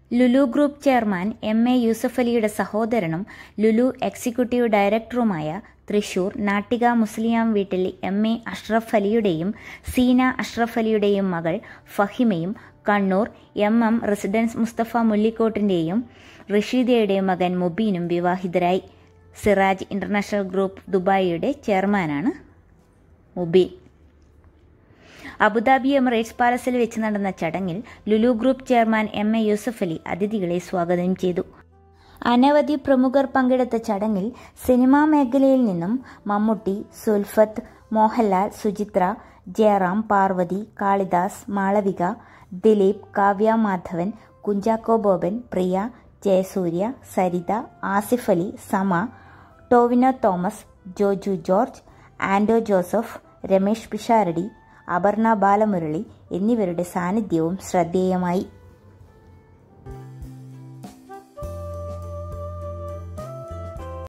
Lulu group chairman M A യൂസഫലിയുടെ സഹോദരനും Lulu executive ഡയറക്ടറുമായ തൃശൂർ നാട്ടിക മുസ്ലിയാം വീട്ടിൽ എം എ അഷ്റഫ് അലിയുടെയും സീന അഷ്റഫ് അലിയുടെയും മകൾ ഫഹിമയും Kannur M M residence Mustafa മുല്ലിക്കോട്ടിന്റെയും റഷീദയുടെയും മകൻ മുബീനും വിവാഹിതരായി സിറാജ് ഇന്റർനാഷണൽ ഗ്രൂപ്പ് ദുബായിയുടെ ചെയർമാനാണ് മുബീൻ അബുദാബി എമിറേറ്റ്സ് പാലസിൽ വെച്ച് നടന്ന ചടങ്ങിൽ Lulu group chairman M A Yusuf Ali അതിഥികളെ സ്വാഗതം ചെയ്തു അനവധി പ്രമുഖർ പങ്കെടുത്ത ചടങ്ങിൽ സിനിമാ മേഖലയിൽ നിന്നും മമ്മൂട്ടി സുൽഫത്ത് മോഹൻലാൽ സുചിത്ര ജയറാം പാർവതി കാളിദാസ് മാളവിക ദിലീപ് കാവ്യ മാധവൻ കുഞ്ചാക്കോ ബോബൻ പ്രിയ ജയസൂര്യ സരിത ആസിഫ് അലി സമ ടോവിനോ തോമസ് ജോജു ജോർജ് ആൻഡോ ജോസഫ് രമേഷ് പിഷാരടി അപർണ ബാലമുരളി എന്നിവരുടെ സാന്നിധ്യവും ശ്രദ്ധേയമായി